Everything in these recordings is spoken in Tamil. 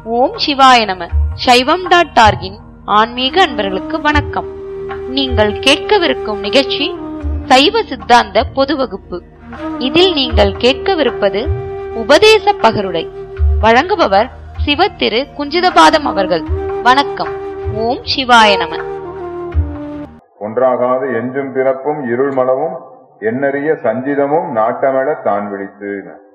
ஓம் சிவாய நம சைவம் டாட் டார்கின் ஆன்மீக அன்பர்களுக்கு வணக்கம் நீங்கள் கேட்கவிருக்கும் நிகழ்ச்சி சைவ சித்தாந்த பொது வகுப்பு இதில் நீங்கள் கேட்கவிருப்பது உபதேச பகருடை வழங்குபவர் சிவ திரு குஞ்சிதபாதம் அவர்கள் வணக்கம் ஓம் சிவாய நம ஒன்றாகாது எஞ்சும் பிறப்பும் இருள்மளவும் எண்ணறிய சஞ்சிதமும் நாட்டமிட தான் விழித்து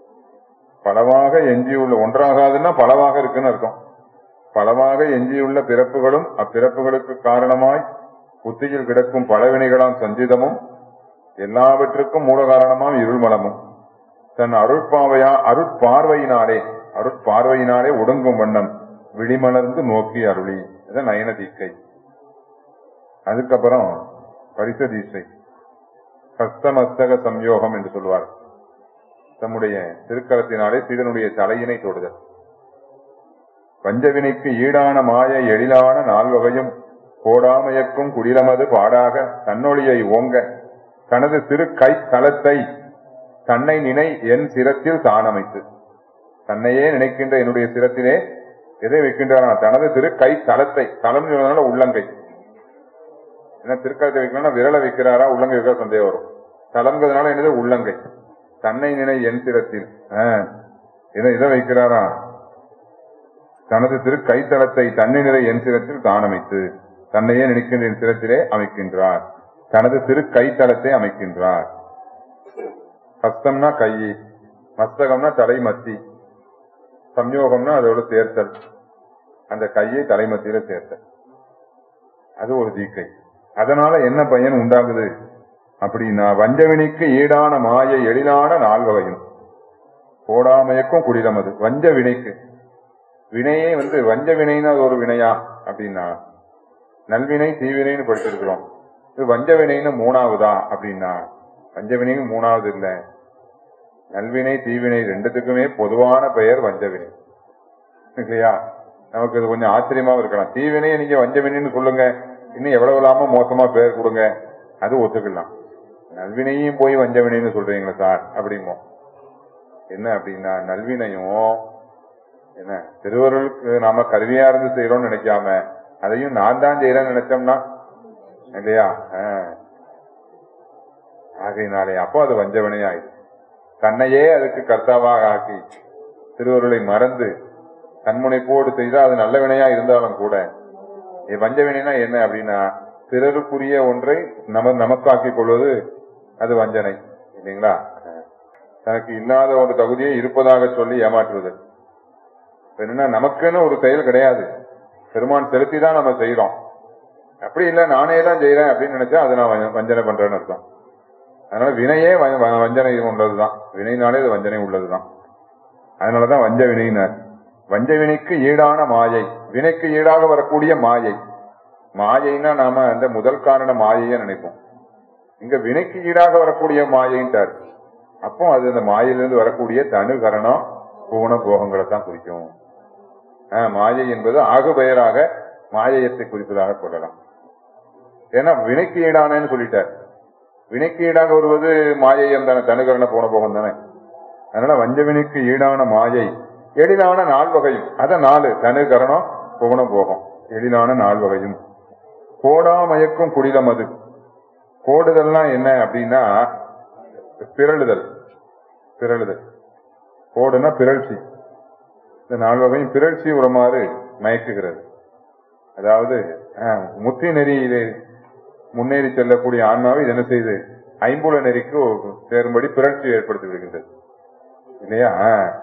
பலவாக எஞ்சியுள்ள ஒன்றாகாதுன்னா பலவாக இருக்குன்னு அர்த்தம் பலவாக எஞ்சியுள்ள பிறப்புகளும் அப்பிறப்புகளுக்கு காரணமாய் புத்தியில் கிடக்கும் பலவினைகளாம் சஞ்சிதமும் எல்லாவற்றுக்கும் மூல காரணமாம் இருள்மலமும் தன் அருட்பாவையா அருட்பார்வையினாலே அருட்பார்வையினாலே ஒடுங்கும் வண்ணம் விழிமலர்ந்து நோக்கி அருளி இதான் நயன தீக்கை அதுக்கப்புறம் பரிசதீசை ஹஸ்தமஸ்தக சம்யோகம் என்று சொல்வார் தம்முடைய திருக்கரத்தினாலே சீதனுடைய தலையினை தொடுதல் பஞ்சவினைக்கு ஈடான மாய எழிலான நால்வகையும் கோடாமயக்கும் குடிலமது பாடாக தன்னொழியை ஓங்க தனது திரு கை தளத்தை தன்னை நினை என் சிரத்தில் தானமைத்து தன்னையே நினைக்கின்ற என்னுடைய சிரத்திலே எதை வைக்கின்றானா தனது திரு கை தளத்தை தளம் சொல்றதுனால உள்ளங்கை ஏன்னா திருக்கரத்தை வைக்கணும்னா விரலை வைக்கிறாரா உள்ளங்கை வைக்கிற சந்தேகம் வரும் தளம்ங்கிறதுனால என்னது உள்ளங்கை தன்னை நினை என் சிரத்தில் ஆஹ், இதை இதை வைக்கிறாரா தனது திரு கைத்தளத்தை தன்னை நிறை என் சிரத்தில் தான் அமைத்து தன்னையே நினைக்கின்ற என் சிரத்திலே அமைக்கின்றார் தனது திரு கைத்தளத்தை அமைக்கின்றார் ஹஸ்தம்னா கை மஸ்தகம்னா தலை மத்தி சம்யோகம்னா அதோட சேர்த்தல் அந்த கையை தலைமத்தியில சேர்த்தல் அது ஒரு தீக்கை அதனால என்ன பயன் உண்டாகுது அப்படின்னா வஞ்சவினைக்கு ஈடான மாய எழிலான நால்வகையும் கோடாமயக்கும் குடிலம் அது வஞ்ச வினைக்கு வினையே வந்து வஞ்ச வினைன்னு அது ஒரு வினையா அப்படின்னா நல்வினை தீவினைன்னு படிச்சிருக்கிறோம் இது வஞ்ச வினைன்னு மூணாவதா அப்படின்னா வஞ்ச வினைன்னு மூணாவது இல்ல நல்வினை தீவினை ரெண்டுத்துக்குமே பொதுவான பெயர் வஞ்சவினை இல்லையா நமக்கு இது கொஞ்சம் ஆச்சரியமாவும் இருக்கலாம் தீவினையை நீங்க வஞ்சவினைன்னு சொல்லுங்க இன்னும் எவ்வளவு இல்லாம மோசமா பெயர் கொடுங்க அது ஒத்துக்கலாம் நல்வினையும் போய் வஞ்சவினைன்னு சொல்றீங்களா சார் அப்படிமோ என்ன அப்படின்னா நல்வினையும் என்ன திருவருளுக்கு நாம கருவியா இருந்து செய்யறோம்னு நினைக்காம அதையும் நான் தான் செய்யறேன்னு நினைச்சோம்னா இல்லையா ஆஹ். ஆகையினாலே அப்போ அது வஞ்சவனே ஆயிடுச்சு தன்னையே அதுக்கு கர்த்தாவாக ஆக்கி திருவருளை மறந்து தன்முனைப்போடு செய்தால் அது நல்ல வினையா இருந்தாலும் கூட ஏ, வஞ்ச வினைனா என்ன அப்படின்னா பிறருக்குரிய ஒன்றை நம நமக்காக்கிக் கொள்வது அது வஞ்சனை இல்லைங்களா தனக்கு இல்லாத ஒரு தகுதியை இருப்பதாக சொல்லி ஏமாற்றுவது இப்ப என்னன்னா நமக்குன்னு ஒரு செயல் கிடையாது பெருமான் செலுத்தி தான் நம்ம செய்யறோம் அப்படி இல்ல நானே தான் செய்யறேன் அப்படின்னு நினைச்சா அது நான் வஞ்ச- வஞ்சனை பண்றேன்னு அர்த்தம் அதனால வினையே வ- வ- வஞ்சனை உள்ளதுதான் வினைனாலே அது வஞ்சனை உள்ளதுதான் அதனாலதான் வஞ்ச வினையினர் வஞ்ச வினைக்கு ஈடான மாயை வினைக்கு ஈடாக வரக்கூடிய மாயை மாயைன்னா நாம அந்த முதல் காரண மாயையை நினைப்போம் இங்க வினைக்கு ஈடாக வரக்கூடிய மாயைன்ட்டார் அப்போ அது அந்த மாயிலிருந்து வரக்கூடிய தனு கரணம் பூண போகங்களை தான் குறிக்கும் ஆஹ், மாயை என்பது ஆகு பெயராக மாயையத்தை குறிப்பதாக கொள்ளலாம் ஏன்னா வினைக்கு ஈடானன்னு சொல்லிட்டார் வினைக்கு ஈடாக வருவது மாயை அந்த தனுகரண போன போகம் தானே அதனால வஞ்சவினைக்கு ஈடான மாயை எழிலான நால்வகையும் அத நாலு தனு கரணம் புவன போகம் எழிலான நால்வகையும் கோடாமயக்கும் குடிலம் அது கோடுதல்னா என்ன அப்படின்னா பிறழுதல் பிறழுதல் கோடுனா பிறழ்ச்சி இந்த நால்வகையும் பிறழ்ச்சி உரமாறு மயக்குகிறது அதாவது அஹ், முத்தி நெறியிலே முன்னேறி செல்லக்கூடிய ஆன்மாவை இது என்ன செய்து ஐம்புல நெறிக்கு சேரும்படி பிறழ்ச்சி ஏற்படுத்தி விடுகின்றது இல்லையா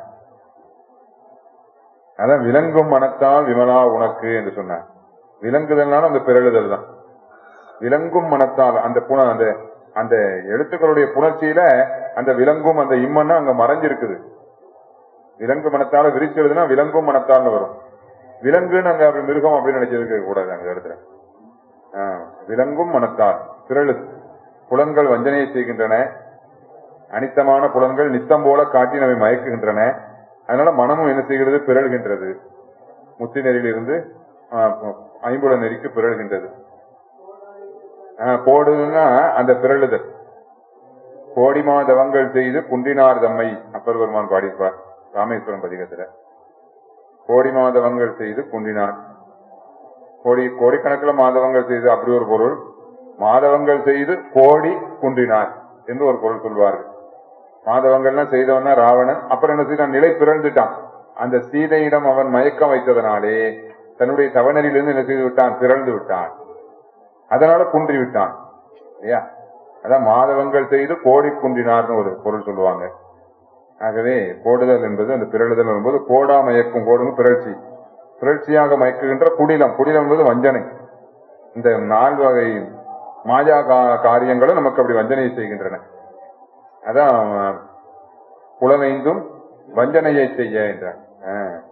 அதான் விலங்கும் மனத்தால் விமலா உனக்கு என்று சொன்னார் விலங்குதல்னாலும் அந்த பிறழுதல் தான் விலங்கும் மனத்தால் அந்த புன அந்த அந்த எழுத்துக்களுடைய புணர்ச்சியில அந்த விலங்கும் அந்த இம்மன்னா அங்க மறைஞ்சிருக்குது விலங்கு மனத்தால விரிச்சு எழுதுனா விலங்கும் மனத்தால்னு வரும் விலங்குன்னு அங்க அப்படி மிருகம் அப்படின்னு நினைச்சிருக்க கூடாது அந்த இடத்துல ஆஹ், விலங்கும் மனத்தால் பிறழு புலன்கள் வஞ்சனையை செய்கின்றன அனித்தமான புலன்கள் நித்தம் போல காட்டி நம்மை மயக்குகின்றன அதனால மனமும் என்ன செய்கிறது பிறழ்கின்றது முத்தி நெறியிலிருந்து ஆஹ், ஐம்புல நெறிக்கு பிறழ்கின்றது ஆஹ், போடுதுன்னா அந்த பிறழுதல் கோடிமா தவங்கள் செய்து குன்றினார் தம்மை அப்பர் பெருமான் பாடியிருப்பார் ராமேஸ்வரம் பதிகத்துல கோடி மாதவங்கள் செய்து குன்றினான் கோடி கோடிக்கணக்கில் மாதவங்கள் செய்து அப்படி ஒரு பொருள் மாதவங்கள் செய்து கோடி குன்றினார் என்று ஒரு பொருள் சொல்வார்கள் மாதவங்கள்லாம் செய்தவனா ராவணன் அப்புறம் என்ன செய்தான் நிலை பிறந்துட்டான் அந்த சீதையிடம் அவன் மயக்கம் வைத்ததனாலே தன்னுடைய தவணரிலிருந்து என்ன செய்து விட்டான் பிறந்து விட்டான் அதனால குன்றி விட்டான் இல்லையா அதான் மாதவங்கள் செய்து கோடி குன்றினார்னு ஒரு பொருள் சொல்லுவாங்க ஆகவே கோடுதல் என்பது அந்த பிறழுதல் என்பது கோடா மயக்கும் கோடுங்க பிறழ்ச்சி பிறழ்ச்சியாக மயக்குகின்ற குடிலம் குடிலம் என்பது வஞ்சனை இந்த நால் வகை மாயா கா- காரியங்களும் நமக்கு அப்படி வஞ்சனை செய்கின்றன அதான் புலமைந்தும் வஞ்சனையை செய்ய என்றார் ஆ.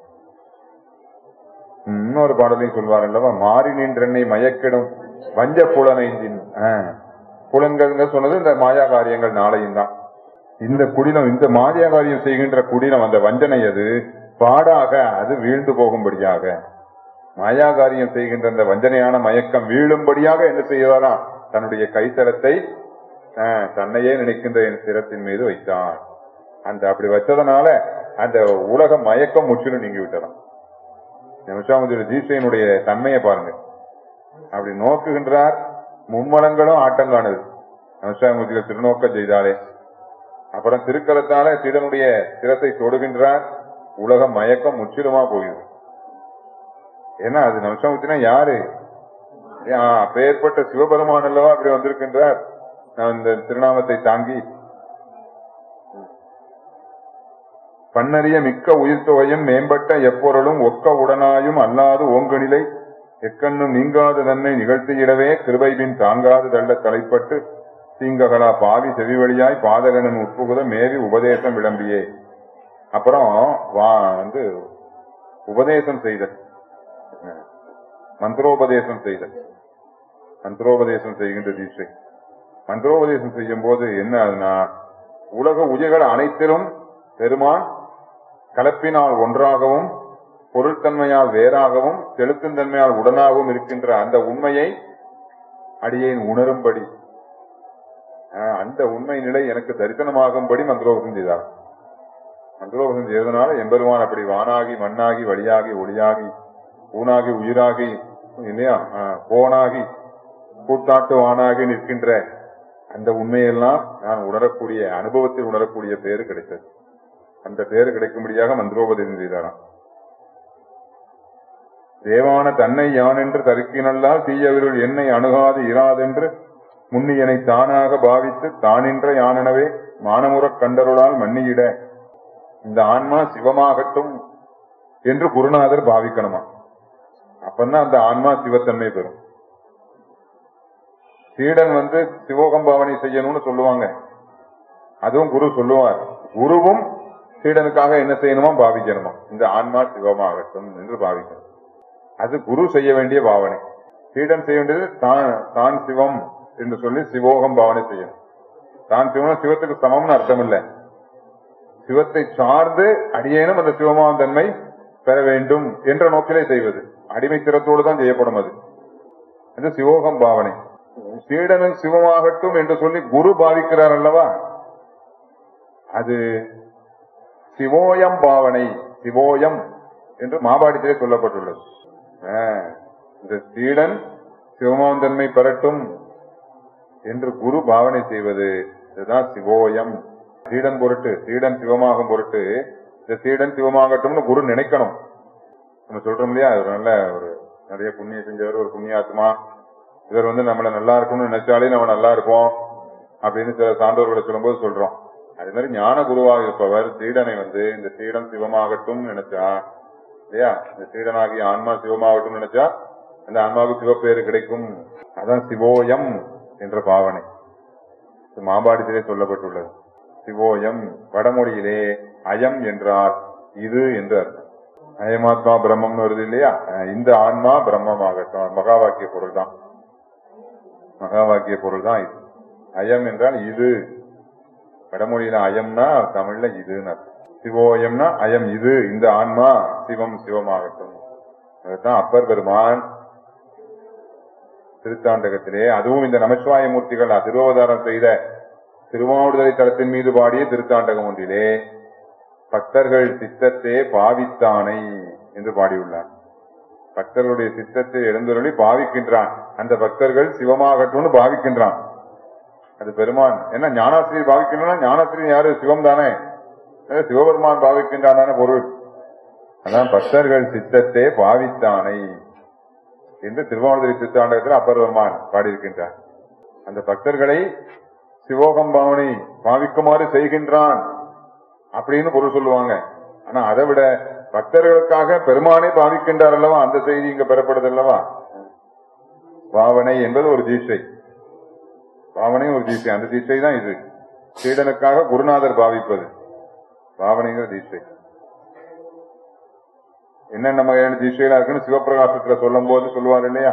இன்னொரு பாடலையும் சொல்வார் அல்லவா மாறி நின்றென்னை மயக்கிடும் வஞ்ச புலனைந்தின் ஆ. புலன்கள் சொன்னது இந்த மாயா காரியங்கள் நாளையும் தான் இந்த குடிலம் இந்த மாயா காரியம் செய்கின்ற குடிலம் அந்த வஞ்சனை அது பாடாக அது வீழ்ந்து போகும்படியாக மாயா காரியம் செய்கின்ற அந்த வஞ்சனையான மயக்கம் வீழும்படியாக என்ன செய்தாராம் தன்னுடைய கைத்தலத்தை ஆஹ், தன்னையே நினைக்கின்ற என் சிரத்தின் மீது வைத்தான் அந்த அப்படி வச்சதனால அந்த உலக மயக்கம் முற்றிலும் நீங்கி விட்டதாம் நிமிஷாமுதியோட தீட்சையினுடைய தன்மையை பாருங்க அப்படி நோக்குகின்றார் மும்மலங்களும் ஆட்டம் காணுது நிமிஷாமுதியில திருநோக்கம் செய்தாலே அப்புறம் திருக்கரத்தால சீடனுடைய சிரத்தை தொடுகின்றார் உலக மயக்கம் முற்றிலுமா போகுது ஏன்னா அது நம்சமுத்தினா யாரு ஆ, அப்பேற்பட்ட சிவபெருமான் அல்லவா அப்படி வந்திருக்கின்றார் நான் இந்த திருநாமத்தை தாங்கி பன்னறிய மிக்க உயிர்த்தொகையும் மேம்பட்ட எப்பொருளும் ஒக்க உடனாயும் அல்லாது ஓங்கனிலை எக்கண்ணும் நீங்காத தன்னை நிகழ்த்தியிடவே கிருபைபின் தாங்காது தள்ள தலைப்பட்டு தீங்ககலா பாவி செவிவழியாய் பாதகனன் உட்புகுத மேவி உபதேசம் விளம்பியே அப்புறம் வா வந்து உபதேசம் செய்தல் மந்திரோபதேசம் செய்தல் மந்திரோபதேசம் செய்கின்ற தீட்சை மந்திரோபதேசம் செய்யும் போது என்ன ஆகுதுன்னா உலக உயிர்கள் அனைத்திலும் பெருமான் கலப்பினால் ஒன்றாகவும் பொருட்தன்மையால் வேறாகவும் செலுத்தும் தன்மையால் உடனாகவும் இருக்கின்ற அந்த உண்மையை அடியேன் உணரும்படி ஆஹ், அந்த உண்மை நிலை எனக்கு தரிசனமாகும்படி மந்திரோபதம் செய்தார் மந்திரோபதம் செய்ததுனால எம்பெருமான் அப்படி வானாகி மண்ணாகி வழியாகி ஒளியாகி ஊனாகி உயிராகி இல்லையா ஆஹ், போனாகி கூத்தாட்டு வானாகி நிற்கின்ற அந்த உண்மையெல்லாம் நான் உணரக்கூடிய அனுபவத்தில் உணரக்கூடிய பேரு கிடைத்தது அந்த பேரு கிடைக்கும்படியாக மந்திரோபதேசம் செய்தாராம் தேவான தன்னை யான் என்று தருக்கினல்லால் தீயவருள் என்னை அணுகாது இராதென்று முன்னியனை தானாக பாவித்து தானின்ற யானெனவே மானமுறக் கண்டருளால் மன்னியிட இந்த ஆன்மா சிவமாகட்டும் என்று குருநாதர் பாவிக்கணுமா அப்பதான் அந்த ஆன்மா சிவத்தன்மை பெறும் சீடன் வந்து சிவோகம் பாவனை செய்யணும்னு சொல்லுவாங்க அதுவும் குரு சொல்லுவார் குருவும் சீடனுக்காக என்ன செய்யணுமா பாவிக்கணுமா இந்த ஆன்மா சிவமாகட்டும் என்று பாவிக்கணும் அது குரு செய்ய வேண்டிய பாவனை சீடன் செய்ய வேண்டியது தான் தான் சிவம் என்று சொல்லி சிவோகம் பாவனை செய்யணும் தான் சிவம் சிவத்துக்கு சமம்னு அர்த்தம் இல்லை சிவத்தை சார்ந்து அடியேனும் அந்த சிவமான தன்மை பெற வேண்டும் என்ற நோக்கிலே செய்வது அடிமைத்திறத்தோடு தான் செய்யப்படும் அது அது சிவோகம் பாவனை சீடனும் சிவமாகட்டும் என்று சொல்லி குரு பாவிக்கிறார் அல்லவா அது சிவோயம் பாவனை சிவோயம் என்று மாபாடித்திலே சொல்லப்பட்டுள்ளது ஆ, இந்த சீடன் சிவமாம் தன்மை பெறட்டும் என்று குரு பாவனை செய்வது இதுதான் சிவோயம் சீடன் பொருட்டு சீடன் சிவமாகும் பொருட்டு இந்த சீடன் சிவமாகட்டும்னு குரு நினைக்கணும் நம்ம சொல்றோம் இல்லையா ஒரு நல்ல ஒரு நிறைய புண்ணியம் செஞ்சவர் ஒரு புண்ணியாத்மா இவர் வந்து நம்மள நல்லா இருக்கணும்னு நினைச்சாலே நம்ம நல்லா இருப்போம் அப்படின்னு சில சான்றோர்களை சொல்லும்போது சொல்றோம் அது மாதிரி ஞான குருவாக இருப்பவர் சீடனை வந்து இந்த சீடன் சிவமாகட்டும் நினைச்சா இல்லையா இந்த சீடனாகி ஆன்மா சிவமாகட்டும் நினைச்சா அந்த ஆன்மாவுக்கு சிவப்பேறு கிடைக்கும் அதான் சிவோயம் என்ற பாவனை இது மாபாடித்திலே சொல்லப்பட்டுள்ளது சிவோயம் வடமொழியிலே அயம் என்றால் இது என்று அர்த்தம் அயமாத்மா பிரம்மம்னு வருது இல்லையா அஹ் இந்த ஆன்மா பிரம்மமாகட்டும் மகா வாக்கிய பொருள் தான் மகா வாக்கிய பொருள் தான் இது அயம் என்றால் இது வடமொழியில அயம்னா தமிழ்ல இதுன்னு அர்த்தம் சிவோயம்னா அயம் இது இந்த ஆன்மா சிவம் சிவமாகட்டும் அதுதான் அப்பர் பெருமான் திருத்தாண்டகத்திலே அதுவும் இந்த நமச்சிவாய மூர்த்திகள் திருவாவதாரம் செய்த திருவாவடுதலை தளத்தின் மீது பாடிய திருத்தாண்டகம் ஒன்றிலே பக்தர்கள் சித்தத்தே பாவித்தானை என்று பாடியுள்ளார் பக்தர்களுடைய சித்தத்தை எழுந்தருளி பாவிக்கின்றான் அந்த பக்தர்கள் சிவமாகட்டும்னு பாவிக்கின்றான் அது பெருமான் என்ன ஞானாசிரியர் பாவிக்கின்றனா ஞானாசிரியர் யாரு சிவம் தானே அஹ் சிவபெருமான் பாவிக்கின்றான் தானே பொருள் அதான் பக்தர்கள் சித்தத்தை பாவித்தானை என்று திருவாவூரை சித்தாண்டகத்தில் அப்பர் பெருமான் பாடியிருக்கின்றார் அந்த பக்தர்களை சிவோகம் பாவனை பாவிக்குமாறு செய்கின்றான் அப்படின்னு பொருள் சொல்லுவாங்க ஆனா அதை விட பக்தர்களுக்காக பெருமானை பாவிக்கின்றார் அல்லவா அந்த செய்தி இங்க பெறப்படுது அல்லவா பாவனை என்பது ஒரு தீட்சை பாவனை ஒரு தீட்சை அந்த தீட்சை தான் இது சீடனுக்காக குருநாதர் பாவிப்பது பாவனைங்கிற தீட்சை என்னென்ன வகையான தீட்சைகளா இருக்குன்னு சிவபிரகாசத்துல சொல்லும் போது சொல்லுவார் இல்லையா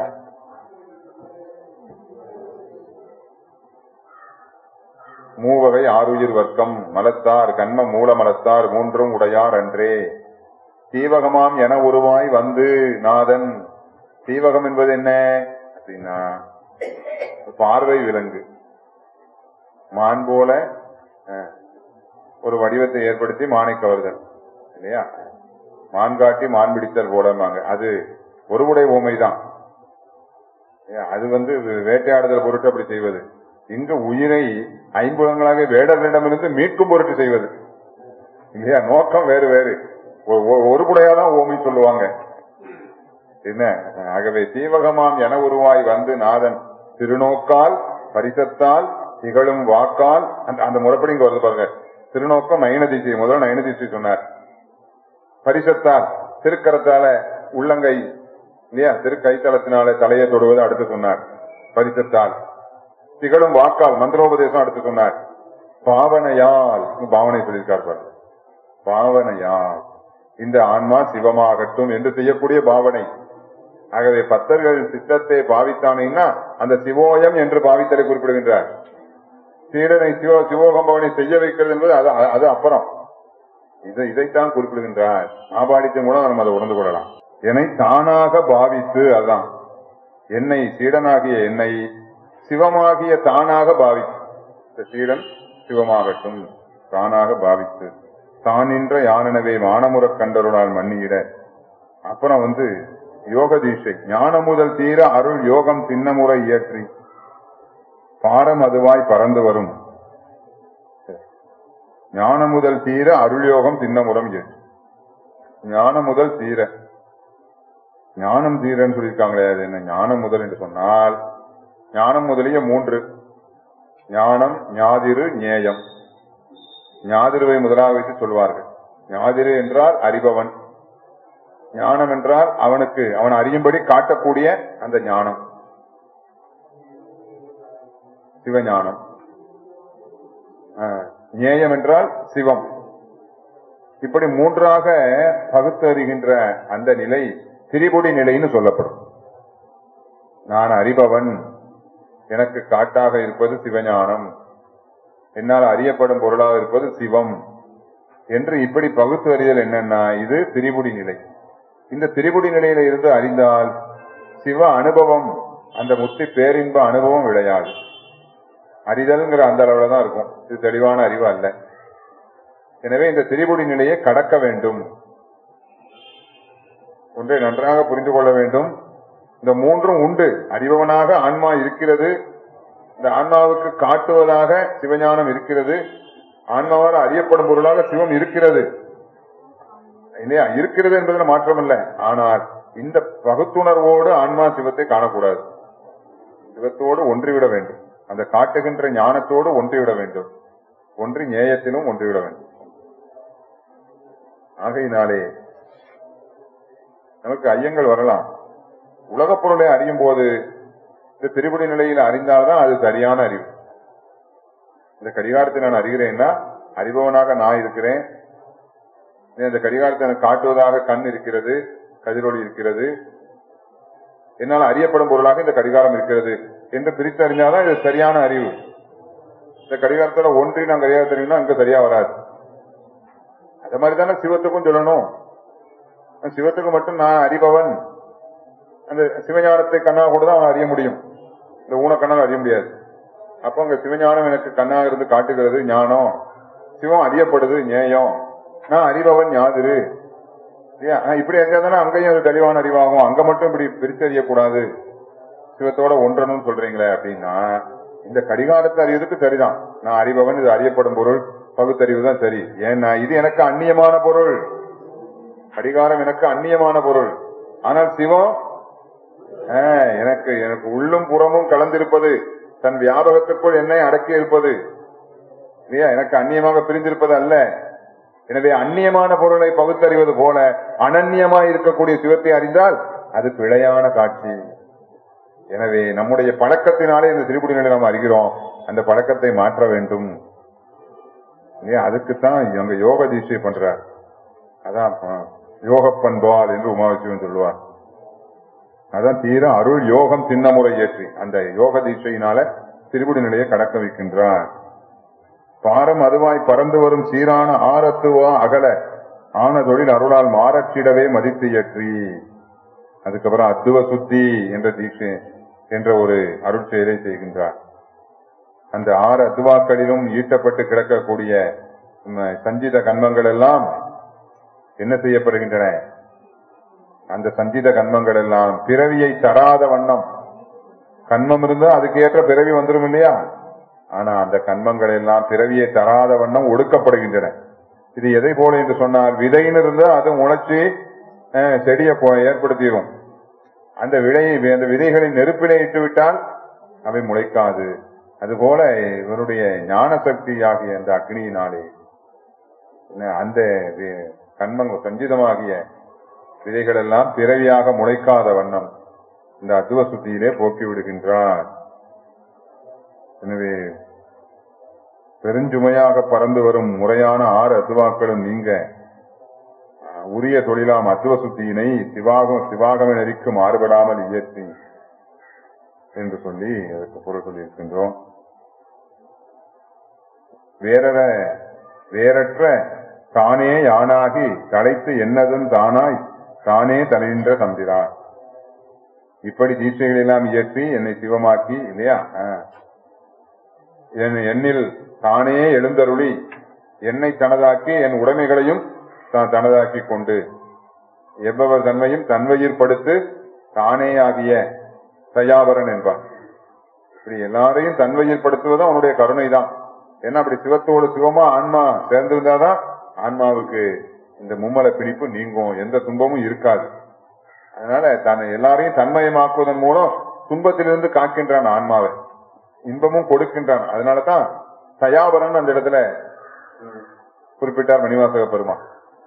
மூவகை ஆறுயிர் வர்க்கம் மலத்தார் கண்ம மூல மலத்தார் மூன்றும் உடையார் அன்றே தீவகமாம் என உருவாய் வந்து நாதன் தீவகம் என்பது என்ன அப்படின்னா பார்வை விலங்கு மான் போல அஹ், ஒரு வடிவத்தை ஏற்படுத்தி மானை கவர்தல் இல்லையா மான் காட்டி மான் பிடித்தல் போலமாங்க அது ஒருவுடை ஓமைதான் ஏன், அது வந்து வேட்டையாடுதல் பொருட்டு அப்படி செய்வது இங்கு உயிரை ஐம்புலங்களாக வேடர்களிடமிருந்து மீட்கும் பொருட்டு செய்வது இல்லையா நோக்கம் வேறு வேறு ஒ- ஒ- ஒரு குடையாதான் ஓமை சொல்லுவாங்க என்ன ஆகவே தீவகமாம் என உருவாய் வந்து நாதன் திருநோக்கால் பரிசத்தால் திகழும் வாக்கால் அந்த அந்த முறைப்படி இங்க வருது பாருங்க திருநோக்கம் நயனதிசை முதல்ல நயனதிசை சொன்னார் பரிசத்தால் திருக்கரத்தால உள்ளங்கை இல்லையா திருக்கைத்தளத்தினால தலையை தொடுவது அடுத்து சொன்னார் பரிசத்தால் திகழும் வாக்கால் மந்திரோபதேசம் அடுத்து சொன்னார் பாவனையால் இங்க பாவனை சொல்லியிருக்கார் பாருங்க பாவனையால் இந்த ஆன்மா சிவமாகட்டும் என்று செய்யக்கூடிய பாவனை ஆகவே பக்தர்கள் சித்தத்தை பாவித்தானேன்னா அந்த சிவோயம் என்று பாவித்தலை குறிப்பிடுகின்றார் சீடனை சிவ சிவோகம்பவனை செய்ய வைக்கிறது என்பது அது அது அப்புறம் இதை இதைத்தான் குறிப்பிடுகின்றார் ஆபாடித்தின் மூலம் நம்ம அதை உணர்ந்து கொள்ளலாம் என்னை தானாக பாவித்து அதான் என்னை சீடனாகிய என்னை சிவமாகிய தானாக பாவித்து இந்த சீடன் சிவமாகட்டும் தானாக பாவித்து தானின்ற யானெனவே மானமுறக் கண்டருளால் மன்னியிட அப்புறம் வந்து யோக தீட்சை ஞான முதல் தீர அருள் யோகம் சின்னமுறை இயற்றி பாரம் அதுவாய் பறந்து வரும் ஞான முதல் தீர அருள் யோகம் சின்னமுறம் இயற்றி ஞான முதல் தீர ஞானம் தீரன்னு சொல்லியிருக்காங்களே அது என்ன ஞானம் முதல் என்று சொன்னால் ஞானம் முதலிய மூன்று ஞானம் ஞாதிரு ஞேயம் ஞாதிருவை முதலாக வைத்து சொல்வார்கள் ஞாதிரு என்றால் அறிபவன் ஞானம் என்றால் அவனுக்கு அவன் அறியும்படி காட்டக்கூடிய அந்த ஞானம் சிவஞானம் ஆஹ், ஞேயம் என்றால் சிவம் இப்படி மூன்றாக பகுத்து அறிகின்ற அந்த நிலை திரிபுடி நிலைன்னு சொல்லப்படும் நான் அறிபவன் எனக்கு காட்டாக இருப்பது சிவஞானம் என்னால் அறியப்படும் பொருளாக இருப்பது சிவம் என்று இப்படி பகுத்து அறிதல் என்னன்னா இது திரிபுடி நிலை இந்த திரிபுடி நிலையில இருந்து அறிந்தால் சிவ அனுபவம் அந்த முத்தி பேரின்ப அனுபவம் விளையாது அறிதல்ங்கிற அந்த அளவுல தான் இருக்கும் இது தெளிவான அறிவு அல்ல எனவே இந்த திரிபுடி நிலையை கடக்க வேண்டும் ஒன்றை நன்றாக புரிந்து கொள்ள வேண்டும் இந்த மூன்றும் உண்டு அறிபவனாக ஆன்மா இருக்கிறது இந்த ஆன்மாவுக்கு காட்டுவதாக சிவஞானம் இருக்கிறது ஆன்மாவால் அறியப்படும் பொருளாக சிவம் இருக்கிறது இல்லையா இருக்கிறது என்பதில் மாற்றம் இல்லை ஆனால் இந்த பகுத்துணர்வோடு ஆன்மா சிவத்தை காணக்கூடாது சிவத்தோடு ஒன்றிவிட வேண்டும் அந்த காட்டுகின்ற ஞானத்தோடு ஒன்றிவிட வேண்டும் ஒன்றி ஞேயத்திலும் ஒன்றிவிட வேண்டும் ஆகையினாலே நமக்கு ஐயங்கள் வரலாம் உலகப் பொருளை அறியும் போது இந்த திரிபுடி நிலையில் அறிந்தால்தான் அது சரியான அறிவு இந்த கடிகாரத்தை நான் அறிகிறேன்னா அறிபவனாக நான் இருக்கிறேன் இந்த கடிகாரத்தை எனக்கு காட்டுவதாக கண் இருக்கிறது கதிரொளி இருக்கிறது என்னால் அறியப்படும் பொருளாக இந்த கடிகாரம் இருக்கிறது என்று பிரித்து அறிஞ்சாதான் இது சரியான அறிவு இந்த கடிகாரத்தோட ஒன்றி நான் கடிகாரம் தெரியும்னா அங்க சரியா வராது அது மாதிரி தானே சிவத்துக்கும் சொல்லணும் சிவத்துக்கு மட்டும் நான் அறிபவன் அந்த சிவஞானத்தை கண்ணாக கூட தான் அவன் அறிய முடியும் இந்த ஊனக்கண்ணால் அறிய முடியாது அப்போ அங்க சிவஞானம் எனக்கு கண்ணாக இருந்து காட்டுகிறது ஞானம் சிவம் அறியப்படுது ஞேயம் நான் அறிபவன் யாதிரு இல்லையா ஆஹ் இப்படி இருந்தாதானே அங்கேயும் அது தெளிவான அறிவாகும் அங்க மட்டும் இப்படி பிரித்தறியக்கூடாது சிவத்தோட ஒன்றணும்னு சொல்றீங்களே அப்படின்னா இந்த கடிகாரத்தை அறிவதற்கு சரிதான் நான் அறிபவன் இது அறியப்படும் பொருள் பகுத்தறிவு தான் சரி ஏன்னா இது எனக்கு அந்நியமான பொருள் கடிகாரம் எனக்கு அந்நியமான பொருள் ஆனால் சிவம் ஆஹ், எனக்கு எனக்கு உள்ளும் புறமும் கலந்திருப்பது தன் வியாபகத்திற்குள் என்னை அடக்கி இருப்பது இல்லையா எனக்கு அந்நியமாக பிரிந்திருப்பது அல்ல எனவே அந்நியமான பொருளை பகுத்தறிவது போல அனன்யமாய் இருக்கக்கூடிய சிவத்தை அறிந்தால் அது பிழையான காட்சி எனவே நம்முடைய பழக்கத்தினாலே இந்த திரிபுடி நிலை நாம் அறிகிறோம் அந்த பழக்கத்தை மாற்ற வேண்டும் இல்லையா அதுக்குத்தான் அங்க யோக தீட்சை பண்றார் அதான் அஹ், யோக பண்பால் என்று உமாவிசிவன் சொல்லுவார் அதான் தீர அருள் யோகம் திண்ணமுறை ஏற்றி அந்த யோக தீட்சையினால திரிபுடி நிலையை கடக்க வைக்கின்றார் பாரம் அதுவாய் பறந்து வரும் சீரான ஆரத்துவா அகல ஆன தொழில் அருளால் மாறச்சிடவே மதித்து ஏற்றி அதுக்கப்புறம் அத்துவ சுத்தி என்ற தீட்சை என்ற ஒரு அருட்செயலை செய்கின்றார் அந்த ஆறு அத்துவாக்களிலும் ஈட்டப்பட்டு கிடக்கக்கூடிய ம், சஞ்சித கண்மங்கள் எல்லாம் என்ன செய்யப்படுகின்றன அந்த சஞ்சித கண்மங்கள் எல்லாம் பிறவியை தராத வண்ணம் கண்மம் இருந்தா அதுக்கு ஏற்ற பிறவி வந்துடும் இல்லையா ஆனா அந்த கண்மங்கள் எல்லாம் பிறவியை தராத வண்ணம் ஒடுக்கப்படுகின்றன இது எதை போல என்று சொன்னால் விதைன்னு இருந்தா அது முளைச்சி அஹ், செடியை போ- ஏற்படுத்திடும் அந்த விடையை அந்த விதைகளை நெருப்பிலே இட்டு விட்டால் அவை முளைக்காது அதுபோல இவருடைய ஞான சக்தி ஆகிய அந்த அக்னியினாலே என்ன, அந்த வி- கண்மங்க சஞ்சிதமாகிய விதைகள் எல்லாம் பிறவியாக முளைக்காத வண்ணம் இந்த அத்துவ சுத்தியிலே போக்கி விடுகின்றார் எனவே பெருஞ்சுமையாக பறந்து வரும் முறையான ஆறு அத்துவாக்களும் நீங்க அஹ், உரிய தொழிலாம் அத்துவ சுத்தியினை சிவாகம் சிவாகம நெறிக்கு மாறுபடாமல் இயற்றி என்று சொல்லி அதற்கு பொருள் சொல்லியிருக்கின்றோம் வேறற வேறற்ற தானே யானாகி தலைத்து என்னதும் தானாய் தானே தலைநின்ற தம்பிரான் இப்படி தீட்சைகள் எல்லாம் இயற்றி என்னை சிவமாக்கி இல்லையா ஆ. என் என்னில் தானே எழுந்தருளி என்னை தனதாக்கி என் உடைமைகளையும் தான் தனதாக்கி கொண்டு எவ்வவர் தன்மையும் தன்வயிர் படுத்து தானே ஆகிய தயாபரன் என்பார் இப்படி எல்லாரையும் தன்வயிர் படுத்துவது அவனுடைய கருணை தான் ஏன்னா அப்படி சிவத்தோடு சிவமா ஆன்மா சேர்ந்திருந்தாதான் ஆன்மாவுக்கு இந்த மும்மல பிடிப்பு நீங்கும் எந்த துன்பமும் இருக்காது அதனால தன்னை எல்லாரையும் தன்மயமாக்குவதன் மூலம் துன்பத்திலிருந்து காக்கின்றான் ஆன்மாவை இன்பமும் கொடுக்கின்றான் அதனாலதான் தயாபரன் அந்த இடத்துல ம், குறிப்பிட்டார் மணிவாசக பெருமான்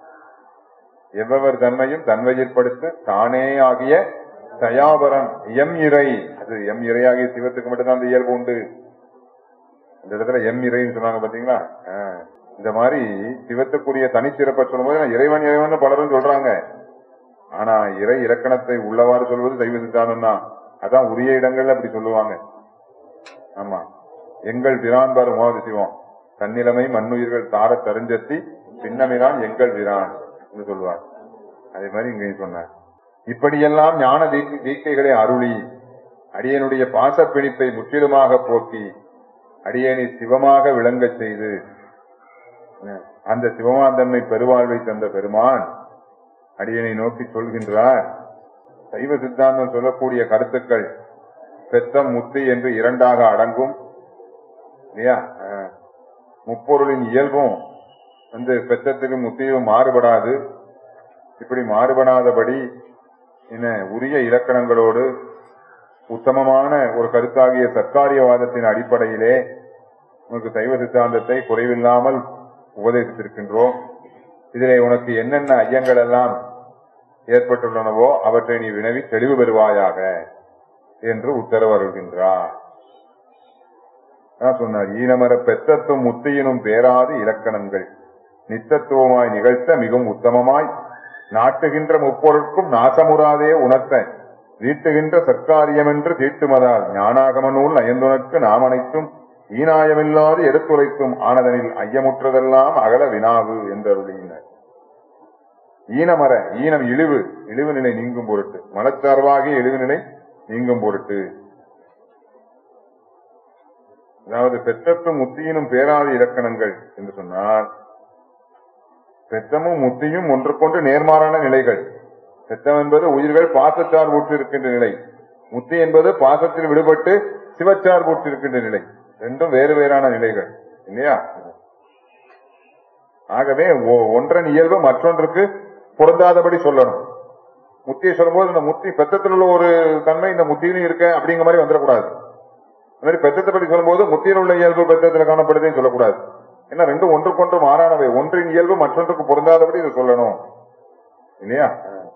எவ்வவர் தன்மையும் தன்வயிற்படுத்து தானே ஆகிய தயாபரன் எம் இறை அது எம் இறையாகிய சிவத்துக்கு மட்டும்தான் அந்த இயல்பு உண்டு இந்த இடத்துல எம் இறைன்னு சொன்னாங்க பாத்தீங்களா ஆ. இந்த மாதிரி சிவத்துக்குரிய தனிச்சிறப்பை சொல்லும்போது நான் இறைவன் இறைவன் பலரும் சொல்றாங்க ஆனா இறை இலக்கணத்தை உள்ளவாறு சொல்வது தெய்வ சித்தாந்தம் தான் அதான் உரிய இடங்கள்ல அப்படி சொல்லுவாங்க ஆமா எங்கள் பிரான்பார் உமாவதி சிவம் தன்னிலைமை மண்ணுயிர்கள் தார தருஞ்சத்தி பின்னமிரான் எங்கள் பிரான் என்று சொல்லுவார் அதே மாதிரி இங்க சொன்னார் இப்படியெல்லாம் ஞான தீ- தீக்கைகளை அருளி அடியனுடைய பாசப்பிணிப்பை முற்றிலுமாக போக்கி அடியனை சிவமாக விளங்கச் செய்து அஹ், அந்த சிவமாந்தன்மை பெருவாழ்வை தந்த பெருமான் அடியனை நோக்கி சொல்கின்றார் சைவ சித்தாந்தம் சொல்லக்கூடிய கருத்துக்கள் பெத்தம் முத்தி என்று இரண்டாக அடங்கும் இல்லையா அஹ், முப்பொருளின் இயல்பும் வந்து பெத்தத்திலும் முத்தியும் மாறுபடாது இப்படி மாறுபடாதபடி என்ன உரிய இலக்கணங்களோடு உத்தமமான ஒரு கருத்தாகிய சர்க்காரியவாதத்தின் அடிப்படையிலே உனக்கு சைவ சித்தாந்தத்தை குறைவில்லாமல் உபதேசித்திருக்கின்றோம் இதிலே உனக்கு என்னென்ன ஐயங்கள் எல்லாம் ஏற்பட்டுள்ளனவோ அவற்றை நீ வினவி தெளிவு பெறுவாயாக என்று உத்தரவு அருள்கின்றார் அதான் சொன்னார் ஈனமர பெத்தத்தும் முத்தியினும் பேராது இலக்கணங்கள் நித்தத்துவமாய் நிகழ்த்த மிகவும் உத்தமமாய் நாட்டுகின்ற முப்பொருட்கும் நாசமுறாதே உணர்த்த வீட்டுகின்ற சர்க்காரியமென்று தீட்டுமதால் ஞானாகம நூல் அயந்துனக்கு நாம் அனைத்தும் ஈனாயமில்லாது எடுத்துரைத்தும் ஆனதனில் ஐயமுற்றதெல்லாம் அகல வினாவு என்றருளினர் ஈனமர ஈனம் இழிவு இழிவு நிலை நீங்கும் பொருட்டு மனச்சார்வாகிய இழிவு நிலை நீங்கும் பொருட்டு அதாவது பெற்றத்தும் முத்தியினும் பேராத இலக்கணங்கள் என்று சொன்னால் பெத்தமும் முத்தியும் ஒன்றுக்கொண்டு நேர்மாறான நிலைகள் பெத்தம் என்பது உயிர்கள் பாசச்சார்புற்று இருக்கின்ற நிலை முத்தி என்பது பாசத்தில் விடுபட்டு சிவச்சார்புற்று இருக்கின்ற நிலை ரெண்டும் வேறு வேறான நிலைகள் இல்லையா ஆகவே ஒ- ஒன்றன் இயல்பு மற்றொன்றுக்கு பொருந்தாதபடி சொல்லணும் முத்தியை சொல்லும்போது இந்த முத்தி பெத்தத்தில் உள்ள ஒரு தன்மை இந்த முத்தியிலும் இருக்க அப்படிங்கிற மாதிரி வந்துடக்கூடாது அந்த மாதிரி பெத்தத்தை பற்றி சொல்லும்போது முத்தியில் உள்ள இயல்பு பெத்தத்தில் காணப்படுதுன்னு சொல்லக்கூடாது ஏன்னா ரெண்டும் ஒன்றுக்கொன்று மாறானவை ஒன்றின் இயல்பு மற்றொன்றுக்கு பொருந்தாதபடி இதை சொல்லணும் இல்லையா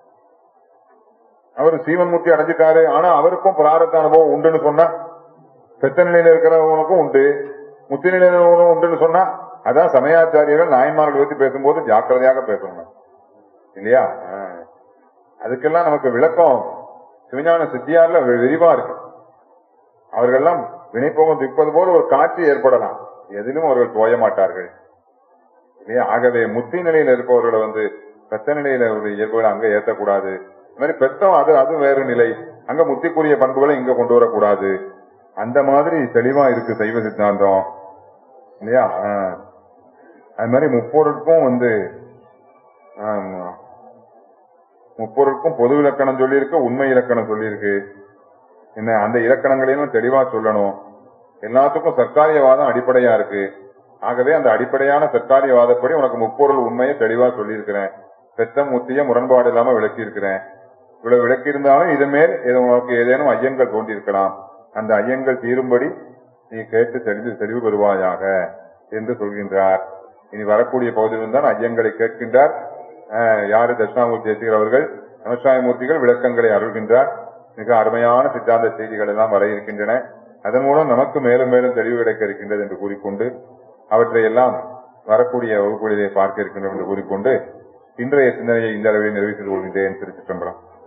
அவர் சீவன் முத்தி அடைஞ்சிட்டாரு ஆனா அவருக்கும் பிராரத்த அனுபவம் உண்டுன்னு சொன்னா பெத்த நிலையில இருக்கிறவனுக்கும் உண்டு முத்தி நிலையில இருக்கிறவனுக்கும் உண்டுன்னு சொன்னா அதான் சமயாச்சாரியர்கள் நாயன்மார்கள் பத்தி பேசும்போது ஜாக்கிரதையாக பேசணும் இல்லையா ஆ. அதுக்கெல்லாம் நமக்கு விளக்கம் சிவஞான சித்தியார்ல வி- விரிவா இருக்கு அவர்கள்லாம் வினைப்போகம் திப்பது போல ஒரு காட்சி ஏற்படலாம் எதிலும் அவர்கள் தோய மாட்டார்கள் இல்லையா ஆகவே முத்தி நிலையில இருப்பவர்களை வந்து பெத்த நிலையில ஒரு இயல்புகளை அங்க ஏத்தக்கூடாது இந்த மாதிரி பெத்தம் அது அது வேறு நிலை அங்க முத்திக்குரிய பண்புகளை இங்க கொண்டு வரக்கூடாது அந்த மாதிரி தெளிவா இருக்கு சைவ சித்தாந்தம் இல்லையா ஆ. அது மாதிரி முப்பொருட்கும் வந்து ஆமா. முப்பொருட்கும் பொது இலக்கணம் சொல்லியிருக்கு உண்மை இலக்கணம் சொல்லியிருக்கு என்ன அந்த இலக்கணங்களையும் தெளிவா சொல்லணும் எல்லாத்துக்கும் சர்க்காரியவாதம் அடிப்படையா இருக்கு ஆகவே அந்த அடிப்படையான சர்க்காரியவாதப்படி உனக்கு முப்பொருள் உண்மையை தெளிவா சொல்லியிருக்கிறேன் பெத்தம் முத்திய முரண்பாடு இல்லாம விளக்கி இருக்கிறேன் இவ்வளவு விளக்கி இருந்தாலும் இது மேல் இது உனக்கு ஏதேனும் ஐயங்கள் தோன்றியிருக்கலாம் அந்த ஐயங்கள் தீரும்படி நீ கேட்டு தெளிவு தெளிவு பெறுவாயாக என்று சொல்கின்றார் இனி வரக்கூடிய பகுதியில் தான் ஐயங்களை கேட்கின்றார் அஹ், யாரு தட்சிணாமூர்த்தி தேசிகர் அவர்கள் நமசிவாயமூர்த்திகள் விளக்கங்களை அருள்கின்றார் மிக அருமையான சித்தாந்த செய்திகள் எல்லாம் வர இருக்கின்றன அதன் மூலம் நமக்கு மேலும் மேலும் தெளிவு கிடைக்க இருக்கின்றது என்று கூறிக்கொண்டு அவற்றை எல்லாம் வரக்கூடிய வகுப்புகளிலே பார்க்க இருக்கின்றோம் என்று கூறிக்கொண்டு இன்றைய சிந்தனையை இந்த அளவில் நிறைவு செய்து கொள்கின்றேன் திருச்சிற்றம்பலம்